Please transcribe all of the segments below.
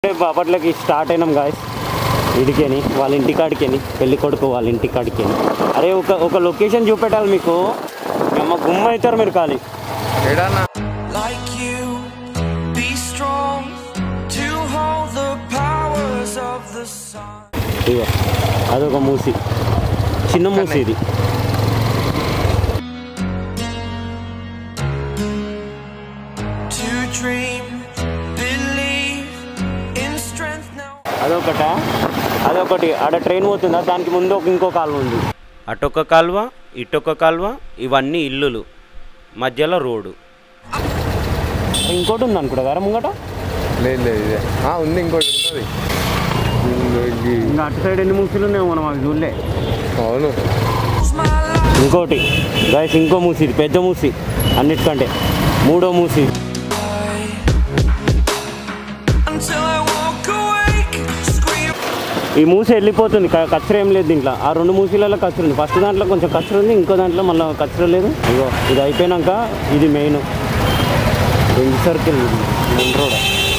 ఇప్పుడే బాపట్లకి స్టార్ట్ అయినాం గాయస్ ఇడికేని వాళ్ళ ఇంటికాడికేని పెళ్లి కొడుకు వాళ్ళ ఇంటికాడికేని అరే ఒక ఒక లొకేషన్ చూపెట్టాలి మీకు అమ్మ గుమ్మ అవుతారు మీరు ఖాళీ ఏడన్నా like you. Be strong to hold the powers of the sun. ఇగో అదొక మూసి చిన్న మూసి ఇది To dream, believe in strength now. అదొకట అదొకటి ఆడ ట్రైన్ పోతుందా దానికి ముందు ఒక ఇంకో కాలువ ఉంది అటొక కాలువ ఇటొక కాలువ ఇవన్నీ ఇల్లులు మధ్యలో రోడ్డు ఇంకోటి ఉంది అనుకుంటా గారా ముంగట లేదు లేదు ఇదే ఆ, ఉంది ఇంకోటి ఉంటుంది ఇది. ఇంకా అటు సైడ్ ఎన్ని మూసీలు ఉన్నాయో మనం అవి చూడలే అవును My life ఇంకోటి గైస్ ఇంకో మూసి ఇది పెద్ద మూసి అన్నిటికంటే మూడో మూసి until I walk awake. Scream. ఈ మూసి వెళ్ళిపోతుంది క- కచ్చర ఏం లేదు దీంట్లో ఆ రెండు మూసీలలో కచ్చర ఉంది ఫస్ట్ దాంట్లో కొంచెం కచ్చర ఉంది ఇంకో దాంట్లో మళ్ళీ కచ్చర లేదు ఇగో ఇది అయిపోయినాక ఇది main ring circle main road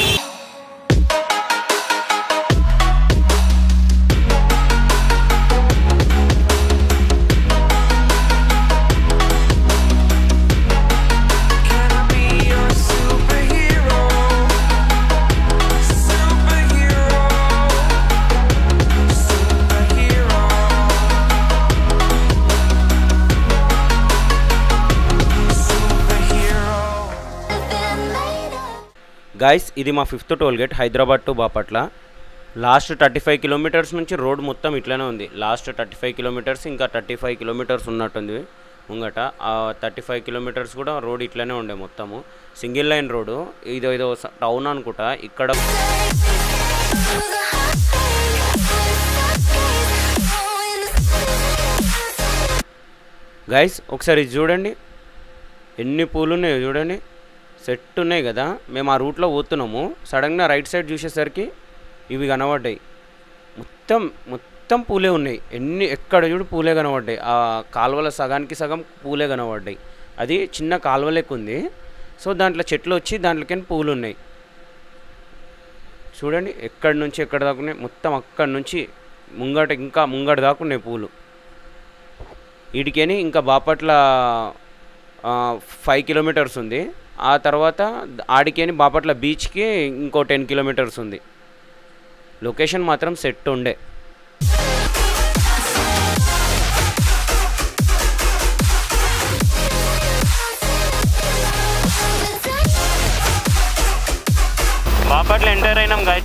Can I be your superhero? Superhero. Superhero. Superhero. Guys ఇది మా fifth toll gate Hyderabad to Bapatla last thirty five kilometres నుంచి రోడ్ మొత్తం ఇట్లానే ఉంది లాస్ట్ థర్టీ ఫైవ్ కిలోమీటర్స్ ఇంకా థర్టీ ఫైవ్ కిలోమీటర్స్ ఉన్నట్టుంది ముంగట ఆ థర్టీ ఫైవ్ కిలోమీటర్స్ కూడా రోడ్ ఇట్లానే ఉండే మొత్తము సింగిల్ లైన్ రోడ్డు ఇదో ఇదో టౌన్ అనుకుంటా ఇక్కడ గైస్ ఒకసారి ఇది చూడండి ఎన్ని పూలు ఉన్నాయో చూడండి సెట్ ఉన్నాయి కదా మేము ఆ రూట్లో పోతున్నాము సడన్గా రైట్ సైడ్ చూసేసరికి ఇవి కనబడ్డాయి మొత్తం మొత్తం పూలే ఉన్నాయి ఎన్ని ఎక్కడ చూడు పూలే కనబడ్డాయి ఆ కాలువల సగానికి సగం పూలే కనబడ్డాయి అది చిన్న కాలువ లెక్క ఉంది సో దాంట్లో చెట్లు వచ్చి దాంట్లోకి పూలు ఉన్నాయి చూడండి ఎక్కడి నుంచి ఎక్కడ దాకా ఉన్నాయి మొత్తం అక్కడి నుంచి ముంగట ఇంకా ముంగట దాకా ఉన్నాయి పూలు వీటికని ఇంకా బాపట్ల ఫైవ్ కిలోమీటర్స్ ఉంది ఆ తర్వాత ఆడికేని బాపట్ల బీచ్కి ఇంకో టెన్ కిలోమీటర్స్ ఉంది లొకేషన్ మాత్రం సెట్ ఉండే బాపట్ల ఎంటర్ అయినాం గాయ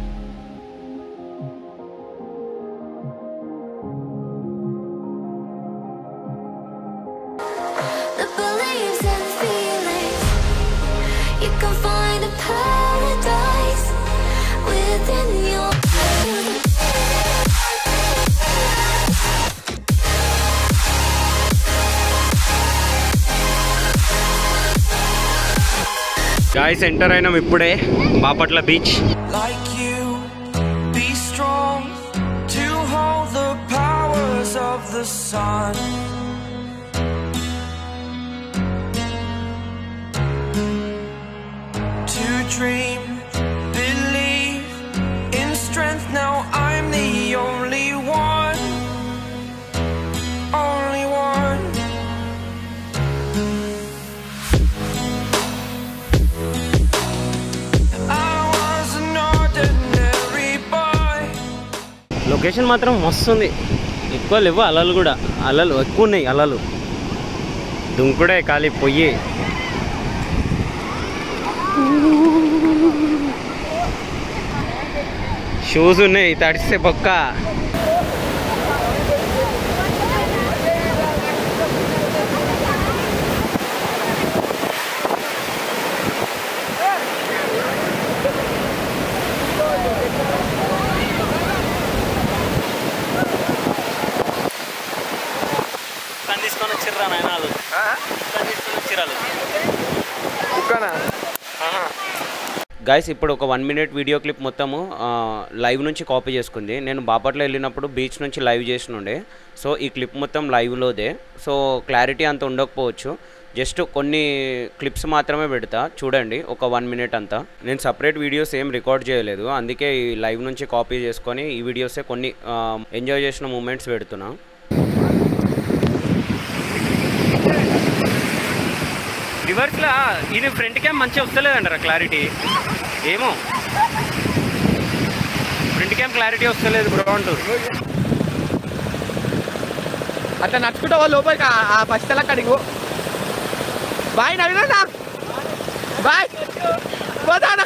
The beliefs and feelings You can find a paradise within your guys enter అయినాం ఇప్పుడే Bapatla beach like you. Be strong to hold the powers of the sun. To dream, believe in strength. Now I'm the only one. Only one. I was an ordinary boy. Location మాత్రం మస్తు ఉంది ఎక్కువ లేవు అలలు కూడా అలలు ఎక్కువ ఉన్నాయి అలలు దుంకుడే ఖాళీ పొయ్యి షూస్ ఉన్నాయి తడిస్తే పక్క కుక్కని తీసుకొని వచ్చిర్రా నాయన వాళ్ళు కుక్కని తీసుకొని వచ్చిర్రాలు కుక్కనా గైస్ ఇప్పుడు ఒక వన్ మినిట్ వీడియో క్లిప్ మొత్తము ఆ, లైవ్ నుంచి కాపీ చేసుకుంది నేను బాపట్ల వెళ్ళినప్పుడు బీచ్ నుంచి లైవ్ చేసినుండే సో ఈ క్లిప్ మొత్తం లైవ్లోదే సో క్లారిటీ అంత ఉండకపోవచ్చు జస్ట్ కొన్ని క్లిప్స్ మాత్రమే పెడతా చూడండి ఒక వన్ మినిట్ అంతా నేను సపరేట్ వీడియోస్ ఏం రికార్డ్ చేయలేదు అందుకే ఈ లైవ్ నుంచి కాపీ చేసుకొని ఈ వీడియోసే కొన్ని ఎంజాయ్ చేసిన మూమెంట్స్ పెడుతున్నా రివర్స్లో ఇది ఫ్రంట్ క్యామ్ మంచిగా వస్తలేదంటారా క్లారిటీ ఏమో ఫ్రంట్ క్యామ్ క్లారిటీ వస్తలేదు బ్రో అంటారు అట్లా నడుచుకుంటా వాళ్ళు లోపలికి ఆ- ఆ పచ్చల కడిగి పో. బాయ్ నవీనా బాయ్ పోతానా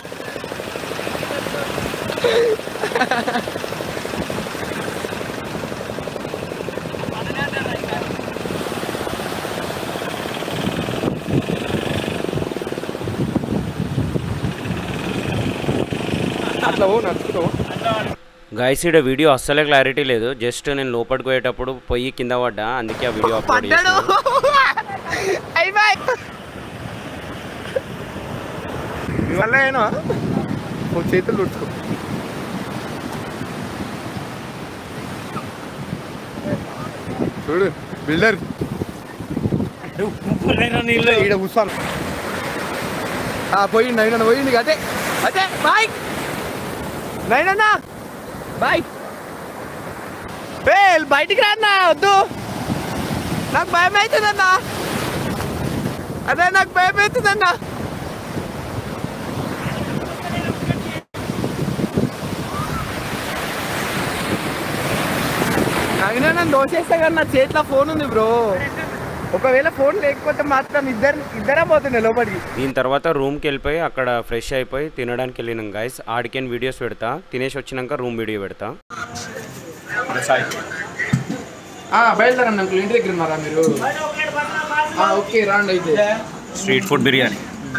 అట్లా ఓ నడుచుకుంటా పో. గైస్ ఈడ వీడియో అస్సలే క్లారిటీ లేదు జస్ట్ నేను లోపలికి పోయేటప్పుడు పొయ్యి కింద పడ్డా అందుకే ఆ వీడియో అప్లోడ్ పడ్డాడు చేసిన అయిపోయి ఇవల్ల ఏనా ఓ చేతులు తుడుచుకో చూడు బిల్డర్ ఈడ కూర్చోను పోయింది నైనా పోయింది అదే అదే బాయ్ నైనా బాయ్ ఏ బయటికి రాన్నా వద్దు నాకు భయం అవుతుందన్నా అదే నాకు భయం అవుతుందన్నా నగినా నన్ను దోచేస్తా కానీ నా చేతిలో ఫోన్ ఉంది బ్రో ఒకవేళ ఫోన్ లేకపోతే మాత్రం ఇద్దరు ఇద్దరే పోతుండే లోపలికి దీని తర్వాత రూమ్కి వెళ్ళిపోయి అక్కడ ఫ్రెష్ అయిపోయి తినడానికి వెళ్ళినాం గైస్ ఆడికేన్ వీడియోస్ పెడతా తినేసి వచ్చినాక రూమ్ వీడియో పెడతా బయలుదేరండి అంకుల్ ఇంటి దగ్గర ఉన్నారా మీరు ఆ, ఓకే రాండి అయితే స్ట్రీట్ ఫుడ్ బిర్యానీ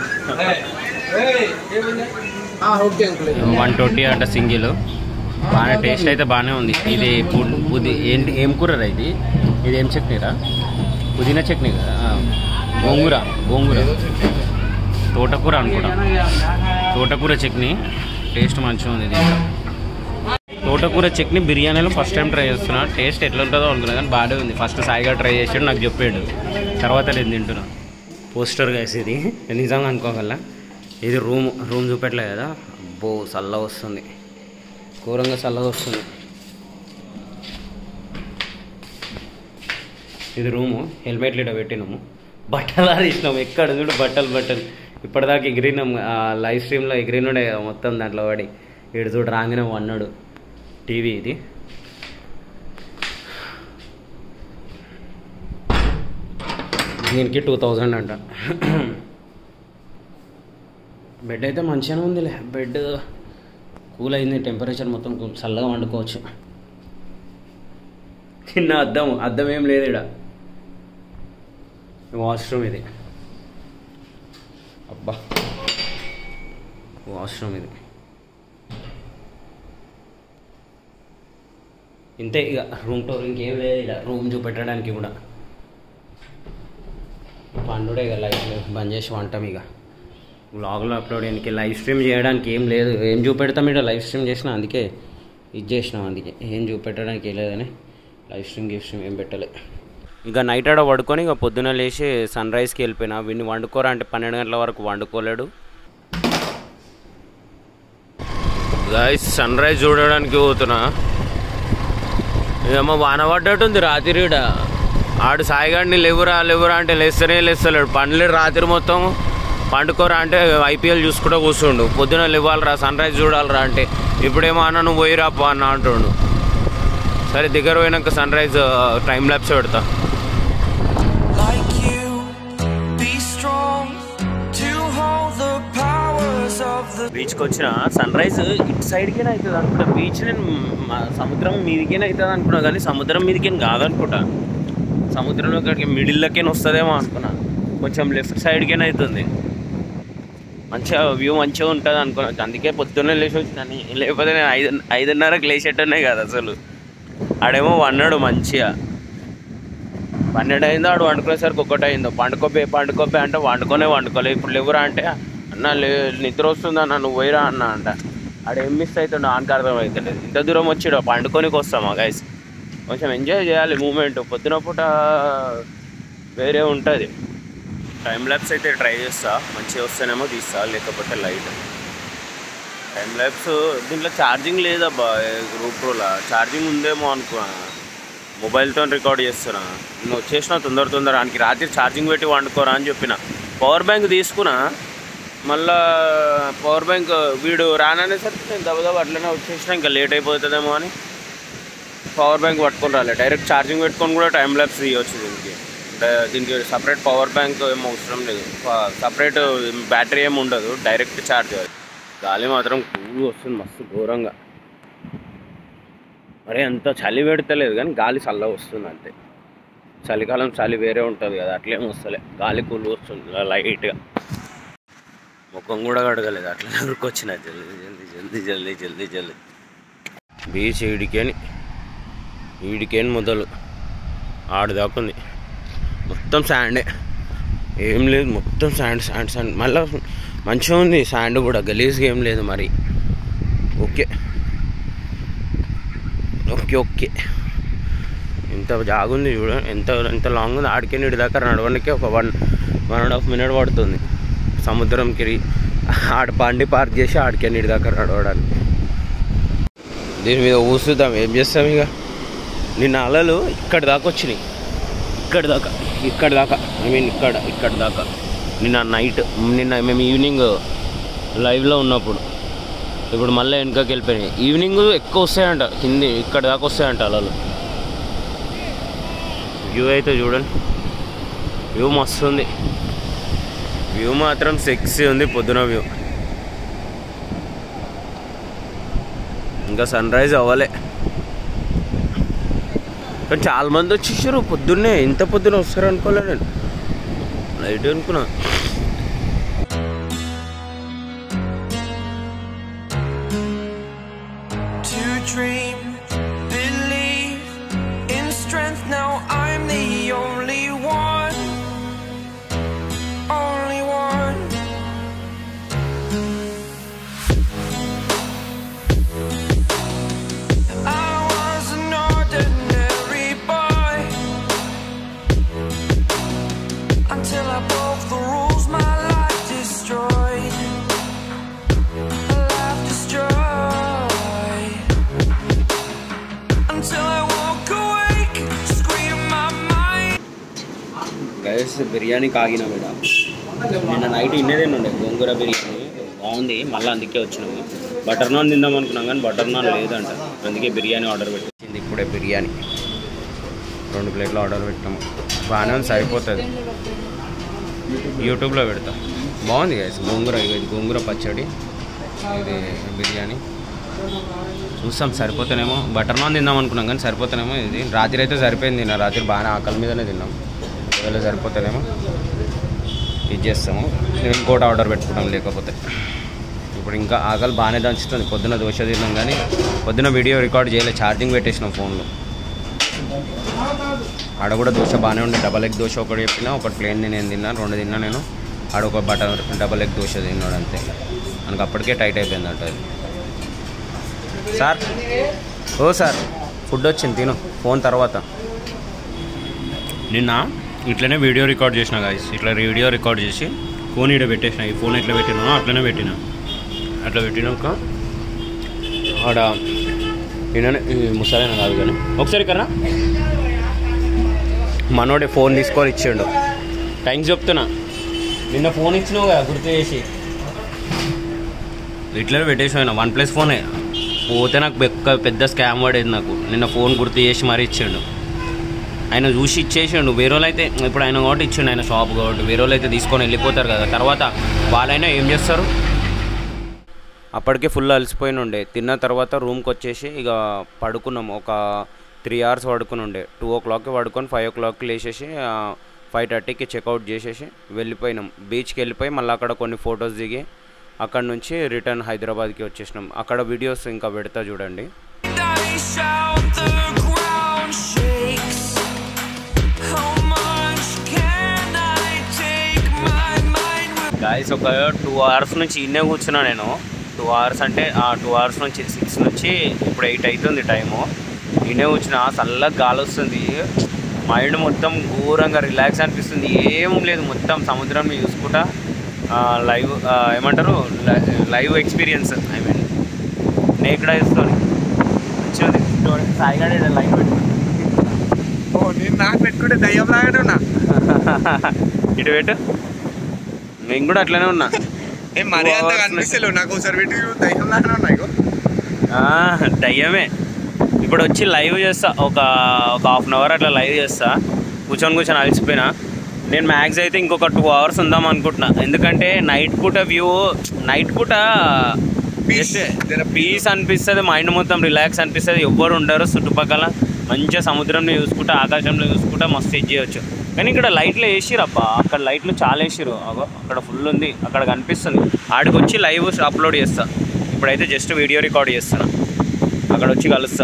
ఆ, ఓకే అంకుల్ అయితే. వన్ ట్వంటీ అంట సింగిల్ బాగానే టేస్ట్ అయితే బాగానే ఉంది ఇది పుడ్ పుది ఏంటి ఏం కూరరా ఇది ఇది ఏం చట్నీరా పుదీనా చట్నీ కదా ఆ, గోంగూర గోంగూర తోటకూర అనుకుంటా తోటకూర చట్నీ టేస్ట్ మంచిగా ఉంది దీంట్లో తోటకూర చట్నీ బిర్యానీలో ఫస్ట్ టైం ట్రై చేస్తున్నా టేస్ట్ ఎట్లా ఉంటుందో అనుకున్నా కానీ బాగానే ఉంది ఫస్ట్ సాయిగా ట్రై చేసాడు నాకు చెప్పాడు తర్వాత నేను తింటున్నా పోస్టర్ గైస్ ఇది నిజంగా అనుకోగల ఇది రూమ్ రూమ్ చూపెట్టలే కదా అబ్బో చల్ల వస్తుంది ఘోరంగా చల్లగా వస్తుంది ఇది రూము హెల్మెట్లు ఇక్కడ పెట్టినాము బట్టలు ఆరేసినాము ఎక్కడ చూడు బట్టలు బట్టలు ఇప్పటిదాకా ఎగిరినాం ఆ లైవ్ స్ట్రీమ్లో ఎగిరినుండే కదా మొత్తం దాంట్లో పడి ఇటు చూడు రాగానే అన్నాడు టీవీ ఇది దీనికి టూ థౌజండ్ అంట బెడ్ అయితే మంచిగానే ఉందిలే బెడ్ కూల్ అయింది టెంపరేచర్ మొత్తం కూల్ చల్లగా వండుకోవచ్చు చిన్న అద్దం అద్దం ఏం లేదు ఇక్కడ వాష్రూమ్ ఇది అబ్బా వాష్రూమ్ ఇది ఇంతే ఇక రూమ్ టూర్ ఇంకేం లేదు ఇక రూమ్ చూపెట్టడానికి కూడా పండుడే ఇక లైవ్ బంద్ చేసి వంటాం ఇక వ్లాగ్లో అప్లోడ్ చేయడానికి లైవ్ స్ట్రీమ్ చేయడానికి ఏం లేదు ఏం చూపెడతాం ఇక్కడ లైవ్ స్ట్రీమ్ చేసిన అందుకే ఇది చేసినాం అందుకే ఏం చూపెట్టడానికి ఏం లేదని లైవ్ స్ట్రీమ్ గిఫ్ స్ట్రీమ్ ఏం పెట్టలే ఇక నైట్ ఆడ పడుకొని ఇక పొద్దున లేచి సన్ రైజ్కి వెళ్ళిపోయినా వీడిని వండుకోరా అంటే పన్నెండు గంటల వరకు వండుకోలేడు గైస్ సన్ రైజ్ చూడడానికి పోతున్నా ఏమో వాన పడ్డట్టుంది రాత్రి ఈడ. ఆడు సాయిగాడిని లేవురా లేవురా అంటే లేస్తేనే లేస్తలేడు పండలేడు రాత్రి మొత్తం పండుకోరా అంటే ఐపీఎల్ చూసుకుంటూ కూర్చుండు పొద్దున లేవాలరా సన్ రైజ్ చూడాలరా అంటే ఇప్పుడేమో అన్న నువ్వు పోయిరా పో అన్న అంటుండు సరే దగ్గర పోయినాక సన్ రైజ్ టైం ల్యాప్స్ పెడతా like you. Be strong to hold the powers of the బీచ్కి వచ్చిన సన్ రైజ్ ఇటు సైడ్కేనే అవుతుంది అనుకుంటా బీచ్ నేను మ- సముద్రం మీదికేనే అవుతుంది అనుకున్నా కానీ సముద్రం మీదికేం కాదనుకుంటా సముద్రంలో ఇక్కడికి మిడిల్లోకే వస్తుందేమో అనుకున్నా కొంచెం లెఫ్ట్ సైడ్కేనే అవుతుంది మంచిగా వ్యూ మంచిగా ఉంటుంది అనుకున్నా అందుకే పొద్దున్నే లేచి వచ్చినాను లేకపోతే నేను ఐదు ఐదున్నరకు లేచేట్టున్నాయి కదా అసలు ఆడేమో వన్నాడు మంచిగా పన్నెండు అయిందో ఆడు వండుకునేసరికి ఒక్కటి అయిందో పండుకోపే పండుకోపే అంటే వండుకొనే వండుకోలే ఇప్పుడు లేవురా అంటే అన్న లే నిద్ర వస్తుందన్న నువ్వు పోయిరా అన్న అంట ఆడ ఏం మిస్ అవుతుండో ఆనకి అర్థం అవుతుంది ఇంత దూరం వచ్చిడో పండుకోనికి వస్తామా గైస్ కొంచెం ఎంజాయ్ చేయాలి మూమెంట్ పొద్దున పూట వేరే ఉంటుంది టైం ల్యాబ్స్ అయితే ట్రై చేస్తా మంచిగా వస్తేనేమో తీస్తా లేకపోతే లైట్ టైం ల్యాబ్స్ దీంట్లో ఛార్జింగ్ లేదబ్బా గ్రూప్ ప్రోలా ఛార్జింగ్ ఉందేమో అనుకున్నా మొబైల్తో రికార్డ్ చేస్తున్నా నేను వచ్చేసిన తొందర తొందర ఆయనకి రాత్రి ఛార్జింగ్ పెట్టి వండుకోరా అని చెప్పిన పవర్ బ్యాంక్ తీసుకున్నా మళ్ళా పవర్ బ్యాంక్ వీడు రాననేసరికి నేను దబదబ అట్లనే వచ్చేసిన ఇంకా లేట్ అయిపోతుందేమో అని పవర్ బ్యాంక్ పట్టుకొని రాలే డైరెక్ట్ ఛార్జింగ్ పెట్టుకొని కూడా టైం ల్యాబ్స్ తీయవచ్చు దీనికి డ- దీనికి సపరేట్ పవర్ బ్యాంక్ ఏం అవసరం లేదు సపరేట్ బ్యాటరీ ఏమి ఉండదు డైరెక్ట్ ఛార్జ్ గాలి మాత్రం కూల్ వస్తుంది మస్తు ఘోరంగా మరి అంత చలి పెడతలేదు కానీ గాలి చల్లగా వస్తుంది అంతే చలికాలం చలి వేరే ఉంటుంది కదా అట్లేం వస్తలే గాలి కూల్ వస్తుంది లైట్గా ముఖం కూడా కడగలేదు అట్లా ఉరికొచ్చిన జల్దీ జల్దీ జల్దీ జల్దీ జల్దీ జల్దీ బీచ్ ఈడికేని ఈడికేని మొదలు ఆడదాకుంది మొత్తం శాండే ఏం లేదు మొత్తం శాండ్ శాండ్ శాండ్ మళ్ళీ మంచిగా ఉంది శాండ్ కూడా గలీజ్గా ఏం లేదు మరి ఓకే ఓకే ఓకే ఎంత జాగుంది చూడ ఎంత ఎంత లాంగ్ ఉంది ఆడికే నీటి దాకా నడవడానికి ఒక one one and half minute పడుతుంది సముద్రంకి రి- ఆడ బండి పార్క్ చేసి ఆడికే నీటి దాకా నడవడానికి దీని మీద ఊసుదాం ఏం చేస్తాం ఇక నిన్న అలలు ఇక్కడ దాకా వచ్చినాయి ఇక్కడ దాకా ఇక్కడ దాకా ఐ మీన్ ఇక్కడ ఇక్కడ దాకా నిన్న నైట్ నిన్న మేము ఈవినింగ్ లైవ్లో ఉన్నప్పుడు ఇప్పుడు మళ్ళీ వెనకకి వెళ్ళిపోయినాయి ఈవినింగ్ ఎక్కువ వస్తాయంట కింది ఇక్కడ దాకా వస్తాయంట అలలు వ్యూ అయితే చూడండి వ్యూ మస్తు ఉంది వ్యూ మాత్రం సెక్సీ ఉంది పొద్దున వ్యూ ఇంకా సన్ రైజ్ అవ్వలే కానీ చాలా మంది వచ్చేసారు పొద్దున్నే ఇంత పొద్దున వస్తారు అనుకోలే నేను లైట్ అనుకున్నా to dream, believe in strength. Now I'm the only one, only one. I was an ordinary boy until I broke the rules. My life destroyed. Life destroyed until I woke awake, scream my mind. Guys biryani కాగిన మీద నిన్న night ఇన్నేదే ఉండే గోంగూర బిర్యానీ బాగుంది మళ్ళీ అందుకే వచ్చినాము butter non తిందాం అనుకున్నాం కానీ బటర్ నాన్ లేదంట అందుకే బిర్యానీ ఆర్డర్ పెట్టింది ఇప్పుడే బిర్యానీ రెండు ప్లేట్లు ఆర్డర్ పెట్టాము బాగానే ఉంది సరిపోతుంది యూట్యూబ్లో పెడతాం బాగుంది గైస్ గోంగూర ఇగో ఇది గోంగూర పచ్చడి ఇది బిర్యానీ చూస్తాం సరిపోతేనేమో బటర్ నాన్ తిందాం అనుకున్నాం కానీ సరిపోతేనేమో ఇది రాత్రి అయితే సరిపోయింది నా రాత్రి బాగానే ఆకలి మీదనే తిన్నాం ఒకవేళ సరిపోతేనేమో ఇది చేస్తాము ఇంకోటి ఆర్డర్ పెట్టుకుంటాం లేకపోతే ఇప్పుడు ఇంకా ఆకలి బాగానే దంచుతుంది పొద్దున దోశ తిన్నాం కానీ పొద్దున వీడియో రికార్డ్ చేయలేదు ఛార్జింగ్ పెట్టేసినాం ఫోన్లో ఆడ కూడా దోశ బాగానే ఉండే డబల్ ఎగ్ దోశ ఒకటి చెప్పిన ఒకటి ప్లేన్ నేను తిన్నాను రెండు తిన్నా నేను ఆడ ఒక బటర్ డబల్ ఎగ్ దోశ తిన్నాడు అంతే మనకు అప్పటికే టైట్ అయిపోయిందంట అది సార్ ఓ సార్ ఫుడ్ వచ్చింది తిను ఫోన్ తర్వాత నిన్న ఇట్లనే వీడియో రికార్డ్ చేసిన గాయస్ ఇట్లా వీడియో రికార్డ్ చేసి ఫోన్ ఇక్కడ పెట్టేసిన ఈ ఫోన్ ఎట్లా పెట్టినానో అట్లనే పెట్టిన అట్లా పెట్టినాక ఆడ ఈయన ముసలైన కాదు కానీ ఒకసారి కర్రా మనోడే ఫోన్ తీసుకొని ఇచ్చిండు థ్యాంక్స్ చెప్తున్నా నిన్న ఫోన్ ఇచ్చినావు కదా గుర్తు చేసి ఇట్లనే పెట్టేసిన వన్ ప్లస్ ఫోనే పోతే నాకు పెక్క పెద్ద స్కామ్ పడేది నాకు నిన్న ఫోన్ గుర్తు చేసి మరీ ఇచ్చిండు ఆయన చూసి ఇచ్చేసిండు వేరే వాళ్ళు అయితే ఇప్పుడు ఆయన కాబట్టి ఇచ్చిండు ఆయన షాప్ కాబట్టి వేరే వాళ్ళు అయితే తీసుకొని వెళ్ళిపోతారు కదా తర్వాత వాళ్ళైనా ఏం చేస్తారు అప్పటికే ఫుల్ అలసిపోయిన ఉండే తిన్న తర్వాత రూమ్కి వచ్చేసి ఇక పడుకున్నాం ఒక త్రీ అవర్స్ పడుకుని ఉండే టూ ఓ క్లాక్కి పడుకొని ఫైవ్ ఓ క్లాక్కి లేచేసి ఫైవ్ థర్టీకి చెక్అవుట్ చేసేసి వెళ్ళిపోయినాం బీచ్కి వెళ్ళిపోయి మళ్ళీ అక్కడ కొన్ని ఫొటోస్ దిగి అక్కడ నుంచి రిటర్న్ హైదరాబాద్కి వచ్చేసినాం అక్కడ వీడియోస్ ఇంకా పెడతా చూడండి I shout, the ground shakes. How much can I take? My mind will. Guys ఒక టూ అవర్స్ నుంచి ఇన్నే కూర్చున్నా నేను టూ అవర్స్ అంటే ఆ టూ అవర్స్ నుంచి సిక్స్ నుంచి ఇప్పుడు ఎయిట్ అవుతుంది టైము ఇన్నే కూర్చున్నా చల్లగా గాలి వస్తుంది మైండ్ మొత్తం ఘోరంగా రిలాక్స్ అనిపిస్తుంది ఏం లేదు మొత్తం సముద్రాన్ని చూసుకుంటా లైవ్ ఏమంటారు live experience I mean naked ఐస్తో మంచిగా ఉంది చూడండి సాయిగాడే లైవ్ పెట్టుకుంది ఓ నేను నాకు పెట్టుకుంటే దయ్యం లాగానే ఉన్నా ఇటు పెట్టు నేను కూడా అట్లనే ఉన్నా ఏం మరీ అంత కనిపిస్తలేవు నాకు ఒకసారి పెట్టి చూడు, దయ్యం లాగానే ఉన్నా ఇగో ఆ, దయ్యమే ఇప్పుడు వచ్చి లైవ్ చేస్తా ఒక ఒక హాఫ్ అన్ అవర్ అట్లా లైవ్ చేస్తా కూర్చొని కూర్చొని అలసిపోయినా నేను మ్యాక్స్ అయితే ఇంకొక టూ అవర్స్ ఉందాం అనుకుంటున్నా ఎందుకంటే నైట్ పూట వ్యూ నైట్ పూట Peace. జర పీస్ అనిపిస్తుంది మైండ్ మొత్తం రిలాక్స్ అనిపిస్తుంది ఎవ్వరు ఉండరు చుట్టుపక్కల మంచిగా సముద్రంలో చూసుకుంటా ఆకాశంలో చూసుకుంటా మస్తు ఇది చేయొచ్చు కానీ ఇక్కడ లైట్లు వేసిరబ్బా అక్కడ లైట్లు చాలా వేసిరు అగో అక్కడ ఫుల్ ఉంది అక్కడ కనిపిస్తుంది ఆడికి వచ్చి లైవ్ అప్లోడ్ చేస్తా ఇప్పుడైతే జస్ట్ వీడియో రికార్డ్ చేస్తున్నా అక్కడ వచ్చి కలుస్తా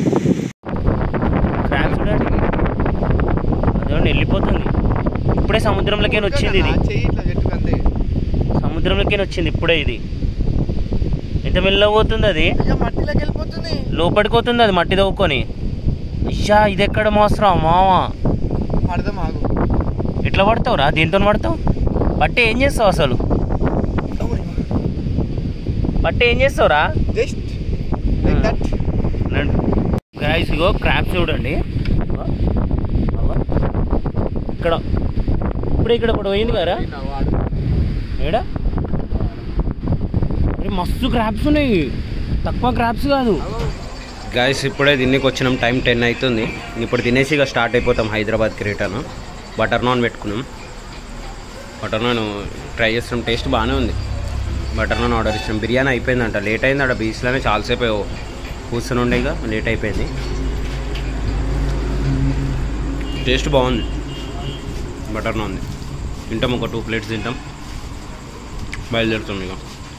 క్రాబ్ చూడండి అదే వెళ్ళిపోతుంది ఇప్పుడే సముద్రంలోకి వచ్చింది ఇది నా చెయ్యి ఇట్లా చెట్టు అంతే సముద్రంలోకి వచ్చింది ఇప్పుడే ఇది ఎంత మెల్లగా పోతుంది అది ఇక మట్టిలోకి వెళ్ళిపోతుంది లోపలికి పోతుంది అది మట్టి తవ్వుకొని అయ్యా ఇది ఎక్కడ మోసరా మావా అర్థం ఆగు ఎట్లా పడతావురా దీంతో పడతావు పట్టి ఏం చేస్తావు అసలు పట్టి ఏం చేస్తావురా జస్ట్ లైక్ దట్ గ్రైస్ ఇగో క్రాప్ చూడండి ఇగో. అగో. ఇక్కడ ఇప్పుడు ఇక్కడ ఒకటి పోయింది కదా ఏడా అరే మస్తు క్రాప్స్ ఉన్నాయి తక్కువ క్రాప్స్ కాదు గాయస్ ఇప్పుడే తిన్నికి వచ్చినాం టైం టెన్ అవుతుంది ఇప్పుడు తినేసి ఇక స్టార్ట్ అయిపోతాం హైదరాబాద్కి రిటర్న్ బటర్ నాన్ పెట్టుకున్నాం బటర్ నాన్ ట్రై చేస్తాం టేస్ట్ బాగానే ఉంది బటర్ నాన్ ఆర్డర్ ఇచ్చినాం బిర్యానీ అయిపోయిందంట లేట్ అయింది అక్కడ బీచ్లోనే చాలాసేపు కూర్చొని ఉండే ఇక లేట్ అయిపోయింది టేస్ట్ బాగుంది బటర్ నాన్ తింటాం ఒక టూ ప్లేట్స్ తింటాం బయలుదేరుతాం ఇక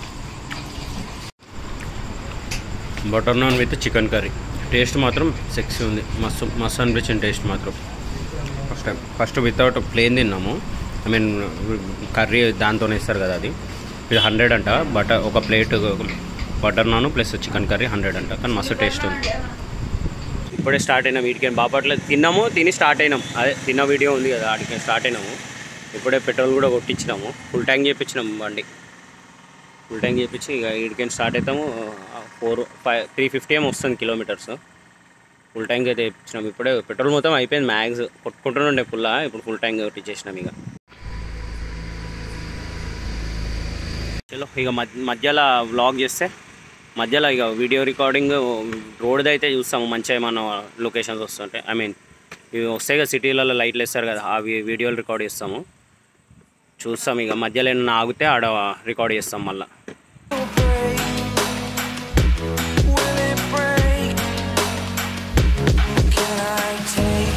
butter naan with chicken curry taste మాత్రం సెక్సీ ఉంది మస్తు మస్తు అనిపించింది టేస్ట్ మాత్రం first time first without plain తిన్నాము ఐ మీన్ కర్రీ దాంతోనే ఇస్తారు కదా అది ఇది హండ్రెడ్ అంట బటర్ ఒక plate butter naan plus chicken curry hundred అంట కానీ మస్తు టేస్ట్ ఉంది ఇప్పుడే స్టార్ట్ అయినాం వీటికి బాపట్ల తిన్నాము తిని స్టార్ట్ అయినాం అదే తిన్న వీడియో ఉంది కదా ఆడికి స్టార్ట్ అయినాము ఇప్పుడే పెట్రోల్ కూడా కొట్టించినాము ఫుల్ ట్యాంక్ చేయించినాము బండి ఫుల్ ట్యాంక్ చేయించి ఇక వీడికి స్టార్ట్ అవుతాము ఫోర్ ఫైవ్ త్రీ ఫిఫ్టీ ఏమో వస్తుంది కిలోమీటర్స్ ఫుల్ ట్యాంక్ అయితే ఇచ్చినాం ఇప్పుడే పెట్రోల్ మొత్తం అయిపోయింది మ్యాక్స్ కొట్టుకుంటూనే ఉండే ఫుల్ ఇప్పుడు ఫుల్ ట్యాంక్ కొట్టించేసినాం ఇక చలో ఇక మధ్య మధ్యలో వ్లాగ్ చేస్తే మధ్యలో ఇక వీడియో రికార్డింగ్ రోడ్ది అయితే చూస్తాము మంచిగా ఏమన్నా లొకేషన్స్ వస్తుంటే ఐ మీన్ ఇవి వస్తాయి కదా సిటీలలో లైట్లు వేస్తారు కదా అవి వీడియోలు రికార్డ్ చేస్తాము చూస్తాం ఇక మధ్యలో ఏమన్నా ఆగితే ఆడ రికార్డ్ చేస్తాం మళ్ళీ Will it break? Can I take?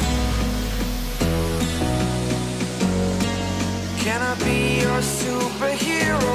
Can I be your superhero?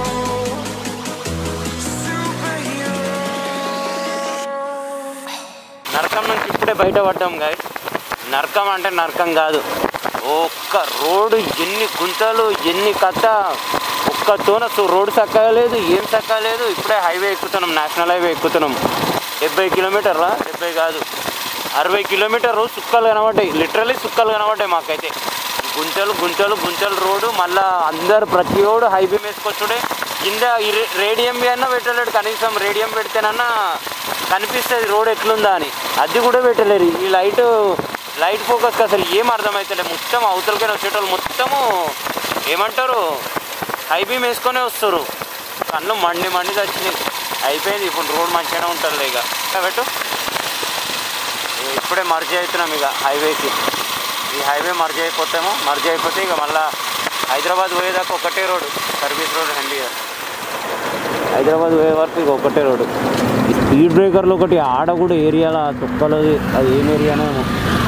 Superhero. నరకం నుంచి ఇప్పుడే బయట పడ్డాం గాయ నరకం అంటే నరకం కాదు ఒక్క రోడ్డు ఎన్ని గుంతలు ఎన్ని కథ ఒక్క తోన రోడ్డు చక్కగా లేదు ఏం చక్కగా లేదు ఇప్పుడే హైవే ఎక్కుతున్నాం నేషనల్ హైవే ఎక్కుతున్నాం డెబ్బై కిలోమీటర్లా డెబ్బై కాదు అరవై కిలోమీటర్లు సుక్కలు కనబడ్డాయి లిటరలీ సుక్కలు కనబడ్డాయి మాకైతే గుంతలు గుంతలు గుంతలు రోడ్డు మళ్ళా అందరు ప్రతి ఓడు హైవే వేసుకొచ్చుడే కింద ఈ రే- రేడియం అన్నా పెట్టలేడు కనీసం రేడియం పెడితేనన్నా కనిపిస్తుంది రోడ్ ఎట్లుందా అని అది కూడా పెట్టలేరు ఈ లైట్ లైట్ ఫోకస్కి అసలు ఏం అర్థమవుతలే మొత్తం అవతలకైనా వచ్చేటోళ్ళు మొత్తము ఏమంటారు హై బీమ్ వేసుకొనే వస్తారు కళ్ళు మండి మండి వచ్చినాయి అయిపోయింది ఇప్పుడు రోడ్ మంచిగానే ఉంటుంది ఇక ఇంకా పెట్టు ఇప్పుడే మర్జీ అవుతున్నాం ఇక హైవేకి ఈ హైవే మర్జీ అయిపోతేమో మర్జీ అయిపోతే ఇక మళ్ళా హైదరాబాద్ పోయేదాకా ఒకటే road service road NTR Hyderabad పోయే వరకు ఇక ఒకటే రోడ్డు ఈ స్పీడ్ బ్రేకర్లు ఒకటి ఆడ కూడా ఏరియాలో చుక్కలది అది ఏం ఏరియానో ఏమో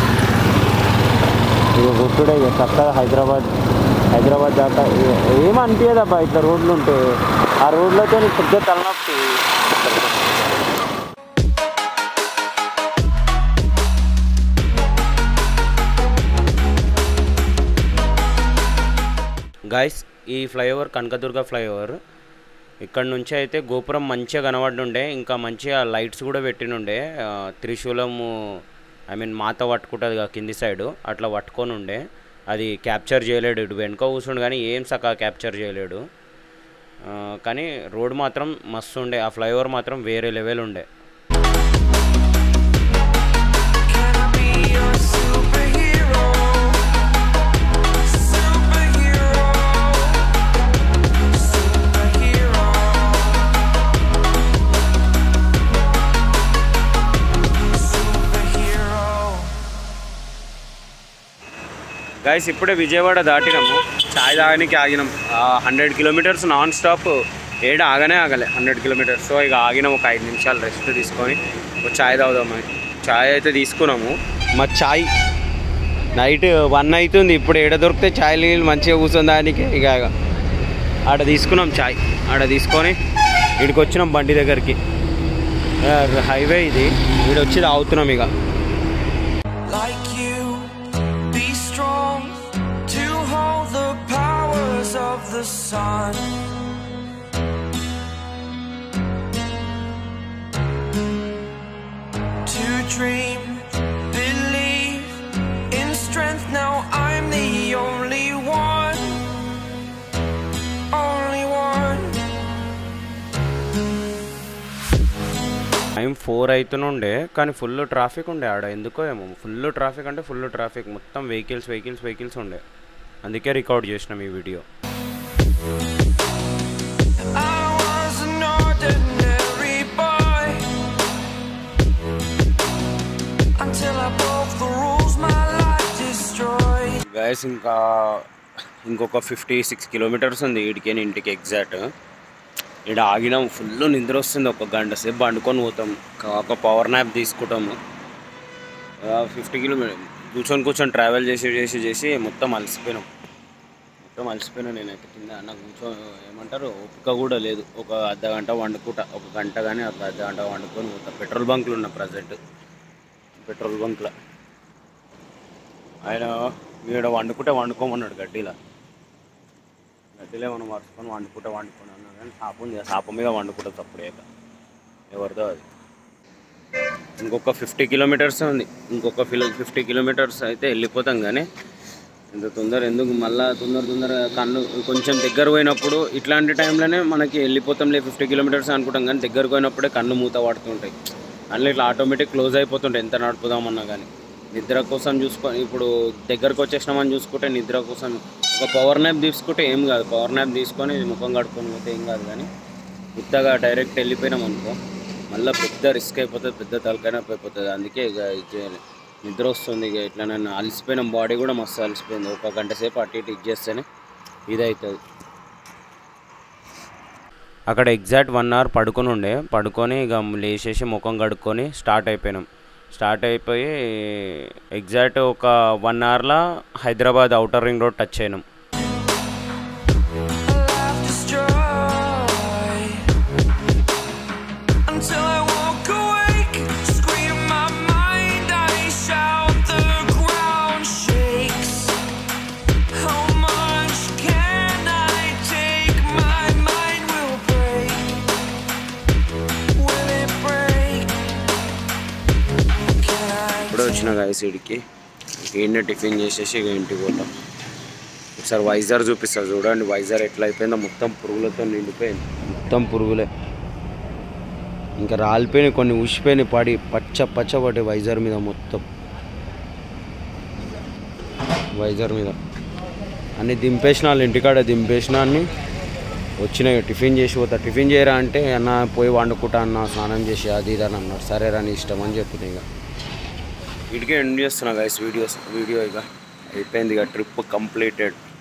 ఇక గుర్తుడే ఇక చక్కగా హైదరాబాద్ హైదరాబాద్ దాకా ఇక ఏం అనిపించదబ్బా ఇట్లా రోడ్లు ఉంటే ఆ రోడ్లతో నీకు పెద్ద తలనొప్పి గాయస్ ఈ ఫ్లైఓవర్ కనకదుర్గ ఫ్లైఓవర్ ఇక్కడ నుంచి అయితే గోపురం మంచిగా కనబడుండే ఇంకా మంచిగా లైట్స్ కూడా పెట్టినుండే ఆ, త్రిశూలము ఐ మీన్ మాత పట్టుకుంటుంది కదా కింది సైడు అట్లా పట్టుకొని ఉండే అది క్యాప్చర్ చేయలేడు ఇటు వెనుక కూర్చుండు కానీ ఏం సకా క్యాప్చర్ చేయలేడు ఆ, కానీ రోడ్ మాత్రం మస్తు ఉండే ఆ ఫ్లైఓవర్ మాత్రం వేరే లెవెల్ ఉండే Can I be your superhero? Superhero. Superhero. Superhero. Guys ఇప్పుడే విజయవాడ దాటినాము చాయ్ తాగడానికి ఆగినాం హండ్రెడ్ కిలోమీటర్స్ నాన్ స్టాప్ ఏడ ఆగనే ఆగలే హండ్రెడ్ కిలోమీటర్స్ సో ఇక ఆగినాం ఒక ఐదు నిమిషాలు రెస్ట్ తీసుకొని ఒక చాయ్ తాగుదామని చాయ్ అయితే తీసుకున్నాము మా చాయ్ నైట్ వన్ అవుతుంది ఇప్పుడు ఏడ దొరికితే చాయ్ నీళ్ళు మంచిగా కూర్చుని దానికి ఇక ఆడ తీసుకున్నాం చాయ్ ఆడ తీసుకొని ఇక్కడికి వచ్చినాం బండి దగ్గరికి ఆ, హైవే ఇది వీడు వచ్చి తాగుతున్నాం ఇక like you. Be strong to hold the powers of the sun. To dream, believe in strength. Now I'm the only one. Only one. Time four అవుతుండే కానీ ఫుల్ ట్రాఫిక్ ఉండే ఆడ ఎందుకో ఏమో ఫుల్ ట్రాఫిక్ అంటే ఫుల్ ట్రాఫిక్ మొత్తం vehicles vehicles vehicles ఉండే అందుకే రికార్డ్ చేసినాం ఈ video I was an ordinary boy until I broke the rules my life destroyed. Guys ఇంకా ఇంకొక ఫిఫ్టీ సిక్స్ కిలోమీటర్స్ ఉంది వీడికి ఇంటికి ఎగ్జాక్ట్ ఇక్కడ ఆగినాం ఫుల్ నిద్ర వస్తుంది ఒక గంట సేపు పండుకొని పోతాం ఒక- ఒక పవర్ న్యాప్ తీసుకుంటాము ఫిఫ్టీ కిలోమీటర్ కూర్చొని కూర్చొని ట్రావెల్ చేసి చేసి చేసి మొత్తం అలసిపోయినాం మొత్తం అలసిపోయినా నేనైతే కింద నాకు కూర్చో ఏమంటారు ఓపిక కూడా లేదు ఒక అర్ధ గంట వండుకుంటా ఒక గంట కానీ ఒక అర్ధ గంట వండుకొని పోతా పెట్రోల్ బంక్లు ఉన్నా ప్రజెంట్ పెట్రోల్ బంక్లో ఆయన వీడ వండుకుంటే వండుకోమన్నాడు గడ్డిలా గడ్డిలో మనం మర్చుకొని వండుకుంటే వండుకొని అన్నాడు కానీ సాపు ఉంది ఆ సాపు మీద వండుకుంటే తప్పుడేక ఎవరిదో అది ఇంకొక ఫిఫ్టీ కిలోమీటర్స్ ఉంది ఇంకొక ఫిలో ఫిఫ్టీ కిలోమీటర్స్ అయితే వెళ్ళిపోతాం కానీ ఇంత తొందర ఎందుకు మళ్ళా తొందర తొందర కన్ను కొంచెం దగ్గర పోయినప్పుడు ఇట్లాంటి టైంలోనే మనకి వెళ్ళిపోతాంలే ఫిఫ్టీ కిలోమీటర్స్ అనుకుంటాం కానీ దగ్గరకు పోయినప్పుడే కన్ను మూత పడుతుంటాయి అట్లా ఇట్లా ఆటోమేటిక్ క్లోజ్ అయిపోతుంటాయి ఎంత నడుపుదామన్నా కానీ నిద్ర కోసం చూసుకొని ఇప్పుడు దగ్గరకు వచ్చేసినామని చూసుకుంటే నిద్ర కోసం ఒక పవర్ న్యాప్ తీసుకుంటే ఏం కాదు పవర్ న్యాప్ తీసుకొని ముఖం కడుక్కొని పోతే ఏం కాదు కానీ ఉత్తగా డైరెక్ట్ వెళ్ళిపోయినాం అనుకో మళ్ళీ పెద్ద రిస్క్ అయిపోతుంది పెద్ద తలకైనా అయిపోతుంది అందుకే ఇక ఇది చేయాలి నిద్ర వస్తుంది ఇక ఇట్లా నన్ను అలసిపోయిన బాడీ కూడా మస్తు అలసిపోయింది ఒక గంట సేపు అటు ఇటు ఇది చేస్తేనే ఇది అవుతుంది అక్కడ ఎగ్జాక్ట్ వన్ అవర్ పడుకొని ఉండే పడుకొని ఇక లేచేసి ముఖం కడుక్కొని స్టార్ట్ అయిపోయినాం స్టార్ట్ అయిపోయి ఎగ్జాక్ట్ ఒక వన్ అవర్లో Hyderabad outer ring road touch అయినాం Life destroyed until I walk awake. Scream my mind, I shout, the ground shakes. How much can I take? My mind will break. Will it break? Can I? ఇప్పుడే వచ్చిన గాయసీడికి ఈయన tiffin చేసేసి ఇక ఇంటికి పోతాం ఒకసారి వైజాగ్ చూపిస్తారు చూడండి వైజాగ్ ఎట్లా అయిపోయిందో మొత్తం పురుగులతో నిండిపోయింది మొత్తం పురుగులే ఇంకా రాలిపోయినాయి కొన్ని ఉసిపోయినాయి పడి పచ్చ పచ్చ పడి వైజాగ్ మీద మొత్తం వైజాగ్ మీద అన్ని దింపేసిన వాళ్ళు ఇంటికాడ దింపేసిన అన్ని వచ్చినాయి టిఫిన్ చేసి పోతా టిఫిన్ చేయరా అంటే అన్న పోయి వండుకుంటా అన్న స్నానం చేసి అది ఇది అని అన్నాడు సరే రా నీ ఇష్టం అని చెప్పిన ఇక వీటికే ఎండ్ చేస్తున్నా గైస్ వీడియోస్ వీడియో ఇక అయిపోయింది ఇక ట్రిప్ కంప్లీటెడ్